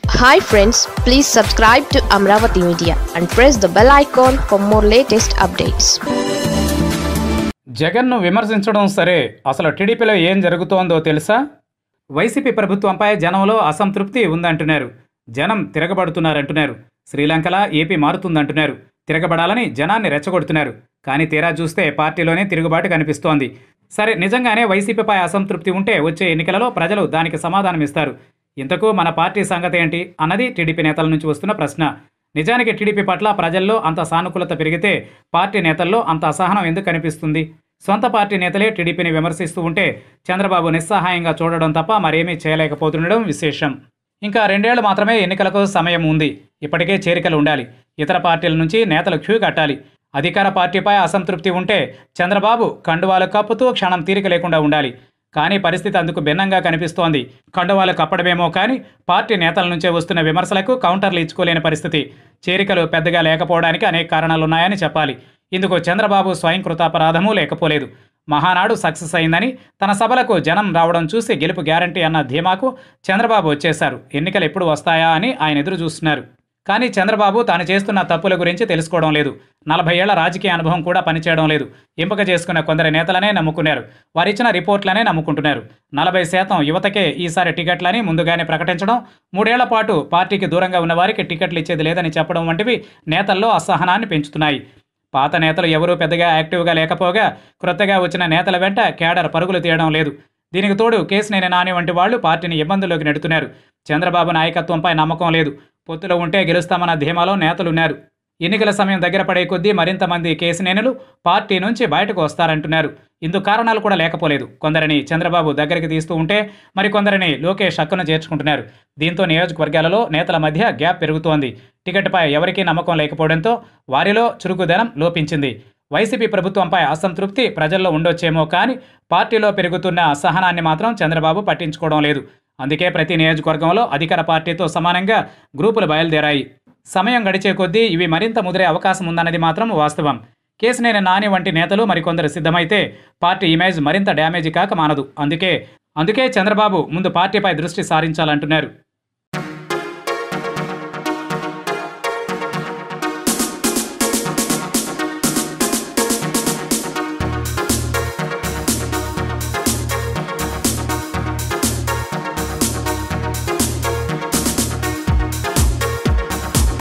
hi friends please subscribe to Amaravati media and press the bell icon for more latest updates జగన్ను విమర్శించడం సరే అసలు టీడీపీలో ఏం జరుగుతోందో తెలుసా వైసీపీ ప్రభుత్వంపై జనంలో అసంతృప్తి ఉందంటున్నారు జనం తిరగబడుతున్నారంటున్నారు శ్రీలంకలా ఏపీ మారుతుందంటున్నారు తిరగబడాలని జనాన్ని రెచ్చగొడుతున్నారు కానీ తీరా చూస్తే పార్టీలోనే తిరుగుబాటు కనిపిస్తోంది సరే నిజంగానే వైసీపీపై అసంతృప్తి ఉంటే వచ్చే ఎన్నికలలో ప్రజలు దానికి సమాధానం ఇస్తారు ఇంతకు మన పార్టీ సంగతి ఏంటి అన్నది టీడీపీ నేతల నుంచి వస్తున్న ప్రశ్న నిజానికి టీడీపీ పట్ల ప్రజల్లో అంత సానుకూలత పెరిగితే పార్టీ నేతల్లో అంత అసహనం ఎందుకు కనిపిస్తుంది సొంత పార్టీ నేతలే టీడీపీని విమర్శిస్తూ ఉంటే చంద్రబాబు నిస్సహాయంగా చూడడం తప్ప మరేమీ చేయలేకపోతుండడం విశేషం ఇంకా రెండేళ్లు మాత్రమే ఎన్నికలకు సమయం ఉంది ఇప్పటికే చేరికలు ఉండాలి ఇతర పార్టీల నుంచి నేతలు క్యూ కట్టాలి అధికార పార్టీపై అసంతృప్తి ఉంటే చంద్రబాబు కండువాలు కప్పుతూ క్షణం తీరిక లేకుండా ఉండాలి కానీ పరిస్థితి అందుకు భిన్నంగా కనిపిస్తోంది కండువాలు కప్పడమేమో కానీ పార్టీ నేతల నుంచే వస్తున్న విమర్శలకు కౌంటర్లు ఇచ్చుకోలేని పరిస్థితి చేరికలు పెద్దగా లేకపోవడానికి అనేక కారణాలున్నాయని చెప్పాలి ఇందుకు చంద్రబాబు స్వయం కృతాపరాధమూ లేకపోలేదు మహానాడు సక్సెస్ అయిందని తన సభలకు జనం రావడం చూసి గెలుపు గ్యారంటీ అన్న ధీమాకు చంద్రబాబు వచ్చేశారు ఎన్నికలు ఎప్పుడు వస్తాయా అని ఆయన ఎదురు చూస్తున్నారు కానీ చంద్రబాబు తాను చేస్తున్న తప్పుల గురించి తెలుసుకోవడం లేదు నలభై ఏళ్ల రాజకీయ అనుభవం కూడా పనిచేయడం లేదు ఎంపిక చేసుకున్న కొందరి నేతలనే నమ్ముకున్నారు వారిచ్చిన రిపోర్ట్లనే నమ్ముకుంటున్నారు నలభై శాతం యువతకే ఈసారి టికెట్లని ముందుగానే ప్రకటించడం మూడేళ్ల పాటు పార్టీకి దూరంగా ఉన్న వారికి టికెట్లు ఇచ్చేది లేదని చెప్పడం వంటివి నేతల్లో అసహనాన్ని పెంచుతున్నాయి పాత నేతలు ఎవరూ పెద్దగా యాక్టివ్గా లేకపోగా క్రొత్తగా వచ్చిన నేతల వెంట కేడర్ పరుగులు తీయడం లేదు దీనికి తోడు కేసినేని నాని వంటి వాళ్ళు పార్టీని ఇబ్బందుల్లోకి నెడుతున్నారు చంద్రబాబు నాయకత్వంపై నమ్మకం లేదు పొత్తులో ఉంటే గెలుస్తామన్న ధీమాలో నేతలున్నారు ఎన్నికల సమయం దగ్గర పడే కొద్దీ మరింత మంది కేసినేనులు పార్టీ నుంచి బయటకు వస్తారంటున్నారు ఇందుకు కారణాలు కూడా లేకపోలేదు కొందరిని చంద్రబాబు దగ్గరికి తీస్తూ ఉంటే మరికొందరిని లోకేష్ హక్కును చేర్చుకుంటున్నారు దీంతో నియోజకవర్గాలలో నేతల మధ్య గ్యాప్ పెరుగుతోంది టికెట్పై ఎవరికీ నమ్మకం లేకపోవడంతో వారిలో చురుకుదనం లోపించింది వైసీపీ ప్రభుత్వంపై అసంతృప్తి ప్రజల్లో ఉండొచ్చేమో కానీ పార్టీలో పెరుగుతున్న అసహనాన్ని మాత్రం చంద్రబాబు పట్టించుకోవడం లేదు అందుకే ప్రతి నియోజకవర్గంలో అధికార పార్టీతో సమానంగా గ్రూపులు బయలుదేరాయి సమయం గడిచే కొద్దీ ఇవి మరింత ముదిరే అవకాశం ఉందన్నది మాత్రం వాస్తవం కేసినేని నాని వంటి నేతలు మరికొందరు సిద్ధమైతే పార్టీ ఇమేజ్ మరింత డ్యామేజీ కాక మానదు అందుకే అందుకే చంద్రబాబు ముందు పార్టీపై దృష్టి సారించాలంటున్నారు